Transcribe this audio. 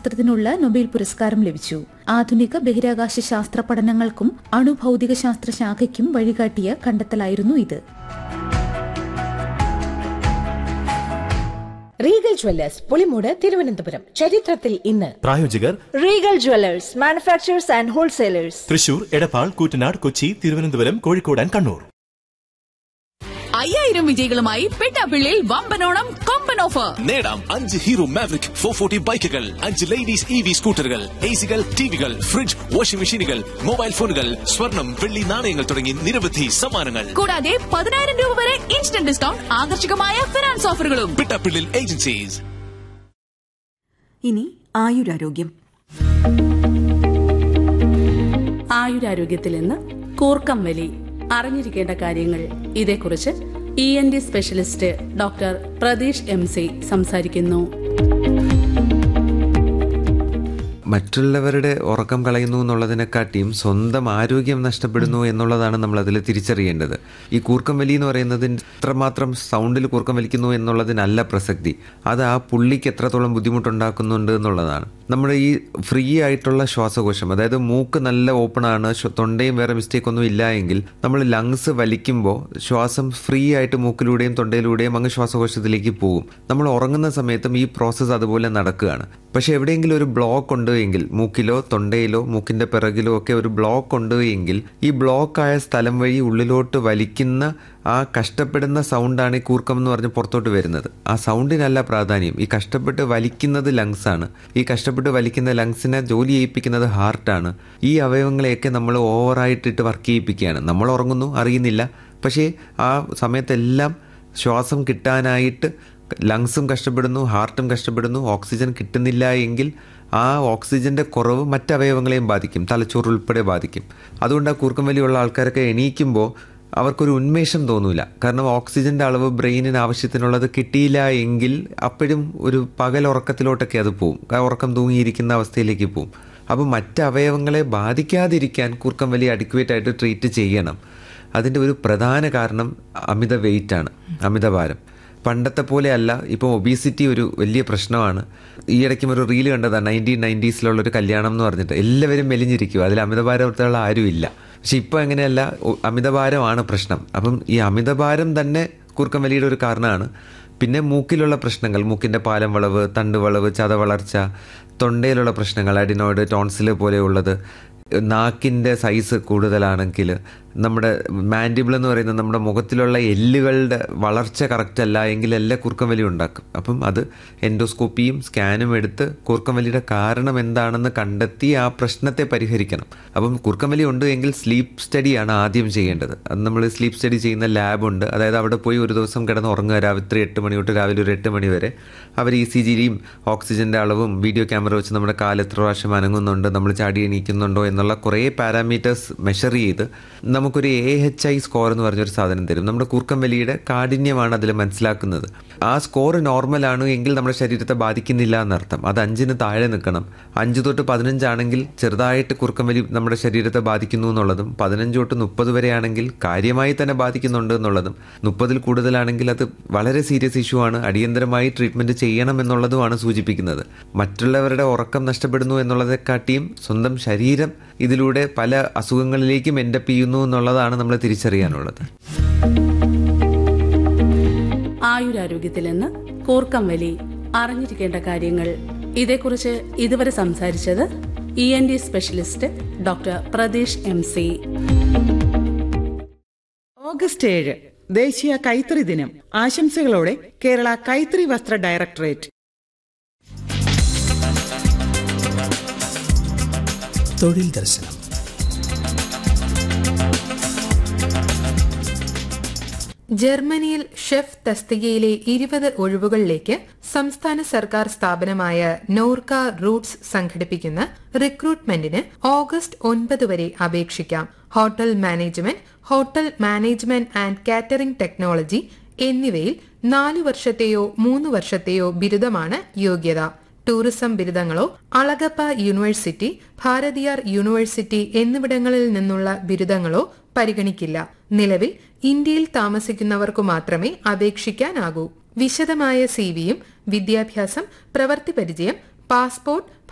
ശാസ്ത്രത്തിനുള്ള Nobel പുരസ്കാരം ലഭിച്ചു ആധുനിക ബഹിരാകാശ ശാസ്ത്ര പഠനങ്ങൾക്കും അണുഭൌതിക ശാസ്ത്ര ശാഖയ്ക്കും വഴികാട്ടിയ കണ്ടെത്തലായിരുന്നു ഇത് റീഗൽ ജ്വല്ലേഴ്സ് പുളിമൂട് തിരുവനന്തപുരം ചരിത്രത്തിൽ ഇന്ന് പ്രായോജകർ Regal jewellers manufacturers and wholesalers Thrissur Edappal Koottanad Kochi Thiruvananthapuram Kozhikode and Kannur അയ്യായിരം വിജയികളുമായി പെട്ടാപ്പിള്ളിയിൽ വമ്പനോണം കൊമ്പൻ ഓഫർ നേടാം അഞ്ച് ഹീറോ മാവറിക് ഫോർ ഫോർട്ടി ബൈക്കുകൾ അഞ്ച് ലേഡീസ് ഇ വി സ്കൂട്ടറുകൾ എ സികൾ ടിവികൾ ഫ്രിഡ്ജ് വാഷിംഗ് മെഷീനുകൾ മൊബൈൽ ഫോണുകൾ സ്വർണം വെള്ളി നാണയങ്ങൾ തുടങ്ങി നിരവധി സമ്മാനങ്ങൾ കൂടാതെ പതിനായിരം രൂപ വരെ ഇൻസ്റ്റന്റ് ഡിസ്കൗണ്ട് ആകർഷകമായ ഫിനാൻസ് ഓഫറുകളും പിട്ടാപ്പിള്ളിൽ ഏജൻസീസ് ഇനി ആയുരാരോഗ്യം ആയുരാരോഗ്യത്തിൽ ഇന്ന് കൂർക്കം വലി അറിഞ്ഞിരിക്കേണ്ട കാര്യങ്ങൾ ഇതേക്കുറിച്ച് E N T specialist doctor Pratheesh M C സംസാരിക്കുന്നു മറ്റുള്ളവരുടെ ഉറക്കം കളയുന്നു എന്നുള്ളതിനെക്കാട്ടിയും സ്വന്തം ആരോഗ്യം നഷ്ടപ്പെടുന്നു എന്നുള്ളതാണ് നമ്മൾ അതിൽ തിരിച്ചറിയേണ്ടത് ഈ കൂർക്കം വലി എന്ന് പറയുന്നത് എത്രമാത്രം സൗണ്ടിൽ കൂർക്കം വലിക്കുന്നു എന്നുള്ളതിനല്ല പ്രസക്തി അത് ആ പുള്ളിക്ക് എത്രത്തോളം ബുദ്ധിമുട്ടുണ്ടാക്കുന്നുണ്ട് എന്നുള്ളതാണ് നമ്മുടെ ഈ ഫ്രീ ആയിട്ടുള്ള ശ്വാസകോശം അതായത് മൂക്ക് നല്ല ഓപ്പൺ ആണ് ശ്വ- തൊണ്ടയും വേറെ മിസ്റ്റേക്ക് ഒന്നും ഇല്ല എങ്കിൽ നമ്മൾ ലങ്സ് വലിക്കുമ്പോൾ ശ്വാസം ഫ്രീ ആയിട്ട് മൂക്കിലൂടെയും തൊണ്ടയിലൂടെയും അങ്ങ് ശ്വാസകോശത്തിലേക്ക് പോകും നമ്മൾ ഉറങ്ങുന്ന സമയത്തും ഈ പ്രോസസ്സ് അതുപോലെ നടക്കുകയാണ് പക്ഷെ എവിടെയെങ്കിലും ഒരു ബ്ലോക്ക് ഉണ്ട് എങ്കിൽ മൂക്കിലോ തൊണ്ടയിലോ മൂക്കിന്റെ പിറകിലോ ഒക്കെ ഒരു ബ്ലോക്ക് ഉണ്ട് എങ്കിൽ ഈ ബ്ലോക്ക് ആയ സ്ഥലം വഴി ഉള്ളിലോട്ട് വലിക്കുന്ന ആ കഷ്ടപ്പെടുന്ന സൗണ്ടാണ് ഈ കൂർക്കം എന്ന് പറഞ്ഞ് പുറത്തോട്ട് വരുന്നത് ആ സൗണ്ടിനല്ല പ്രാധാന്യം ഈ കഷ്ടപ്പെട്ട് വലിക്കുന്നത് ലങ്സ് ആണ് ഈ കഷ്ടപ്പെട്ട് വലിക്കുന്ന ലങ്സിനെ ജോലി ചെയ്യിപ്പിക്കുന്നത് ഹാർട്ടാണ് ഈ അവയവങ്ങളെയൊക്കെ നമ്മൾ ഓവറായിട്ടിട്ട് വർക്ക് ചെയ്യിപ്പിക്കുകയാണ് നമ്മൾ ഉറങ്ങുന്നു അറിയുന്നില്ല പക്ഷേ ആ സമയത്തെല്ലാം ശ്വാസം കിട്ടാനായിട്ട് ലങ്സും കഷ്ടപ്പെടുന്നു ഹാർട്ടും കഷ്ടപ്പെടുന്നു ഓക്സിജൻ കിട്ടുന്നില്ല എങ്കിൽ ആ ഓക്സിജന്റെ കുറവ് മറ്റ് അവയവങ്ങളെയും ബാധിക്കും തലച്ചോറ് ഉൾപ്പെടെ ബാധിക്കും അതുകൊണ്ട് ആ കൂർക്കം വലിയുള്ള ആൾക്കാരൊക്കെ എണീക്കുമ്പോൾ അവർക്കൊരു ഉന്മേഷം തോന്നൂല കാരണം ഓക്സിജന്റെ അളവ് ബ്രെയിനിന് ആവശ്യത്തിനുള്ളത് കിട്ടിയില്ല എങ്കിൽ അപ്പോഴും ഒരു പകൽ ഉറക്കത്തിലോട്ടൊക്കെ അത് പോവും ആ ഉറക്കം തൂങ്ങിയിരിക്കുന്ന അവസ്ഥയിലേക്ക് പോവും അപ്പോൾ മറ്റ് അവയവങ്ങളെ ബാധിക്കാതിരിക്കാൻ കൂർക്കം വലി അഡിക്വേറ്റ് ആയിട്ട് ട്രീറ്റ് ചെയ്യണം അതിൻ്റെ ഒരു പ്രധാന കാരണം അമിത വെയിറ്റ് ആണ് അമിതഭാരം പണ്ടത്തെ പോലെ അല്ല ഇപ്പോൾ ഒബീസിറ്റി ഒരു വലിയ പ്രശ്നമാണ് ഈ ഇടയ്ക്കും ഒരു റീല് കണ്ടതാണ് നയൻറ്റീൻ നയൻറ്റീസിലുള്ള ഒരു കല്യാണം എന്ന് പറഞ്ഞിട്ട് എല്ലാവരും മെലിഞ്ഞിരിക്കുക അതിൽ അമിതഭാരത്തുള്ള ആരും ഇല്ല പക്ഷെ ഇപ്പോൾ അങ്ങനെയല്ല ഒ- അമിതഭാരമാണ് പ്രശ്നം അപ്പം ഈ അമിതഭാരം തന്നെ കൂർക്കം വലിയുടെ ഒരു കാരണമാണ് പിന്നെ മൂക്കിലുള്ള പ്രശ്നങ്ങൾ മൂക്കിൻ്റെ പാലം വളവ് തണ്ട് വളവ് ചതവളർച്ച തൊണ്ടയിലുള്ള പ്രശ്നങ്ങൾ അഡിനോയിഡ് ടോൺസിൽ പോലെയുള്ളത് നാക്കിൻ്റെ സൈസ് കൂടുതലാണെങ്കിൽ നമ്മുടെ മാൻഡിബിൾ എന്ന് പറയുന്നത് നമ്മുടെ മുഖത്തിലുള്ള എല്ലുകളുടെ വളർച്ച കറക്റ്റ് അല്ല എങ്കിൽ എല്ലാ കൂർക്കം വലി ഉണ്ടാക്കും അപ്പം അത് എൻഡോസ്കോപ്പിയും സ്കാനും എടുത്ത് കൂർക്കം വലിയുടെ കാരണം എന്താണെന്ന് കണ്ടെത്തി ആ പ്രശ്നത്തെ പരിഹരിക്കണം അപ്പം കൂർക്കം വലി ഉണ്ട് എങ്കിൽ സ്ലീപ്പ് സ്റ്റഡിയാണ് ആദ്യം ചെയ്യേണ്ടത് അത് നമ്മൾ സ്ലീപ്പ് സ്റ്റഡി ചെയ്യുന്ന ലാബുണ്ട് അതായത് അവിടെ പോയി ഒരു ദിവസം കിടന്ന് ഉറങ്ങുക രാത്രി എട്ട് മണി തൊട്ട് രാവിലെ ഒരു എട്ട് മണി വരെ അവർ ഇ സി ജിയും ഓക്സിജന്റെ അളവും വീഡിയോ ക്യാമറ വെച്ച് നമ്മുടെ കാല് എത്ര പ്രാവശ്യം അനങ്ങുന്നുണ്ട് നമ്മൾ ചാടി എണീക്കുന്നുണ്ടോ എന്നുള്ള കുറേ പാരാമീറ്റേഴ്സ് മെഷർ ചെയ്ത് നമുക്കൊരു എ എച്ച് ഐ സ്കോർ എന്ന് പറഞ്ഞൊരു സാധനം തരും നമ്മുടെ കൂർക്കം വലിയുടെ കാഠിന്യമാണ് അതിൽ മനസ്സിലാക്കുന്നത് ആ സ്കോർ നോർമൽ ആണ് എങ്കിൽ നമ്മുടെ ശരീരത്തെ ബാധിക്കുന്നില്ല എന്നർത്ഥം അത് അഞ്ചിന് താഴെ നിൽക്കണം അഞ്ച് തൊട്ട് പതിനഞ്ചാണെങ്കിൽ ചെറുതായിട്ട് കുറുക്കം വലി നമ്മുടെ ശരീരത്തെ ബാധിക്കുന്നു എന്നുള്ളതും പതിനഞ്ച് തൊട്ട് മുപ്പത് വരെയാണെങ്കിൽ കാര്യമായി തന്നെ ബാധിക്കുന്നുണ്ട് എന്നുള്ളതും മുപ്പതിൽ കൂടുതലാണെങ്കിൽ അത് വളരെ സീരിയസ് ഇഷ്യൂ ആണ് അടിയന്തരമായി ട്രീറ്റ്മെന്റ് ചെയ്യണം എന്നുള്ളതുമാണ് സൂചിപ്പിക്കുന്നത് മറ്റുള്ളവരുടെ ഉറക്കം നഷ്ടപ്പെടുന്നു എന്നുള്ളതെക്കാട്ടിയും സ്വന്തം ശരീരം ഇതിലൂടെ പല അസുഖങ്ങളിലേക്കും എൻഡപ്പ് ചെയ്യുന്നു എന്നുള്ളതാണ് നമ്മൾ തിരിച്ചറിയാനുള്ളത് ആയുരാരോഗ്യത്തിൽ ഇന്ന് കൂർക്കം വലി അറിഞ്ഞിരിക്കേണ്ട കാര്യങ്ങൾ ഇതേക്കുറിച്ച് ഇതുവരെ സംസാരിച്ചത് E N T specialist doctor Pratheesh M C August ഏഴ് ദേശീയ കൈത്തറി ദിനം ആശംസകളോടെ കേരള കൈത്തറി വസ്ത്ര ഡയറക്ടറേറ്റ് തൊഴിൽ ദർശനം ജർമ്മനിയിൽ ഷെഫ് തസ്തികയിലെ ഇരുപത് ഒഴിവുകളിലേക്ക് സംസ്ഥാന സർക്കാർ സ്ഥാപനമായ നോർക്ക റൂട്ട്സ് സംഘടിപ്പിക്കുന്ന റിക്രൂട്ട്മെന്റിന് ഓഗസ്റ്റ് ഒൻപത് വരെ അപേക്ഷിക്കാം hotel management hotel management and catering technology എന്നിവയിൽ നാലു വർഷത്തെയോ മൂന്ന് വർഷത്തെയോ ബിരുദമാണ് യോഗ്യത ടൂറിസം ബിരുദങ്ങളോ അളഗപ്പ യൂണിവേഴ്സിറ്റി ഭാരതിയാർ യൂണിവേഴ്സിറ്റി എന്നിവിടങ്ങളിൽ നിന്നുള്ള ബിരുദങ്ങളോ പരിഗണിക്കില്ല നിലവിൽ ഇന്ത്യയിൽ താമസിക്കുന്നവർക്കു മാത്രമേ അപേക്ഷിക്കാനാകൂ വിശദമായ സിവിയും വിദ്യാഭ്യാസം പ്രവൃത്തി പരിചയം പാസ്പോർട്ട്